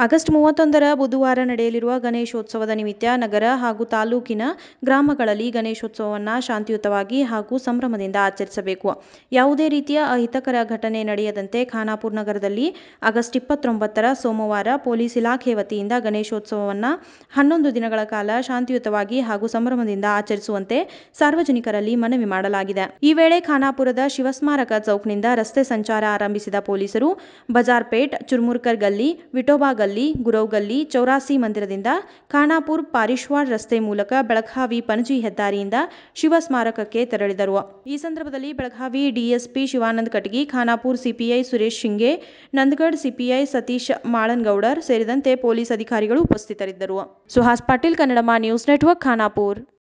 August ಮೂವತ್ತೊಂದರ ಬುಧವಾರ ನಡೆಯಲಿರುವ ಗಣೇಶೋತ್ಸವದ ನಿಮಿತ್ತ ನಗರ ಹಾಗೂ ತಾಲೂಕಿನ ಗ್ರಾಮಗಳಲ್ಲಿ ಗಣೇಶೋತ್ಸವವನ್ನು ಶಾಂತಿಯುತವಾಗಿ ಹಾಗೂ ಸಂಭ್ರಮದಿಂದ ಆಚರಿಸಬೇಕು ಯಾವುದೇ ರೀತಿಯ ಅಹಿತಕರ ಘಟನೆ ನಡೆಯದಂತೆ ಖಾನಾಪುರ ನಗರದಲ್ಲಿ ಆಗಸ್ಟ್ ಇಪ್ಪತ್ತೊಂಬತ್ತರ ಸೋಮವಾರ ಪೊಲೀಸ್ ಇಲಾಖೆ ವತಿಯಿಂದ ಗಣೇಶೋತ್ಸವವನ್ನು ಹನ್ನೊಂದು ದಿನಗಳ ಕಾಲ ಶಾಂತಿಯುತವಾಗಿ ಹಾಗೂ ಸಂಭ್ರಮದಿಂದ ಆಚರಿಸುವಂತೆ ಸಾರ್ವಜನಿಕರಲ್ಲಿ ಮನವಿ ಮಾಡಲಾಗಿದೆ ಈ ವೇಳೆ ಖಾನಾಪುರದ ಶಿವಸ್ಮಾರಕ ಚೌಕ್ನಿಂದ ರಸ್ತೆ ಸಂಚಾರ ಆರಂಭಿಸಿದ ಪೊಲೀಸರು ಬಜಾರ್ಪೇಟ್ ಚುರ್ಮುರ್ಕರ್ ಗಲ್ಲಿ ವಿಠೋಬಾ ಗಲ್ಲಿ ಗುರವ್ ಗಲ್ಲಿ ಚೌರಾಸಿ ಮಂದಿರದಿಂದ ಖಾನಾಪುರ್ ಪಾರಿಶ್ವಾಡ್ ರಸ್ತೆ ಮೂಲಕ ಬೆಳಗಾವಿ ಪಣಜಿ ಹೆದ್ದಾರಿಯಿಂದ ಶಿವ ಸ್ಮಾರಕಕ್ಕೆ ತೆರಳಿದರು ಈ ಸಂದರ್ಭದಲ್ಲಿ Belagavi DSP Shivanand Katagi Khanapur CPI Suresh Shinge Nandgad CPI Satish Malangoudar ಸೇರಿದಂತೆ ಪೊಲೀಸ್ ಅಧಿಕಾರಿಗಳು ಉಪಸ್ಥಿತರಿದ್ದರು ಸುಹಾಸ್ ಪಾಟೀಲ್ ಕನ್ನಡಮ ನ್ಯೂಸ್ ನೆಟ್ವರ್ಕ್ ಖಾನಾಪುರ್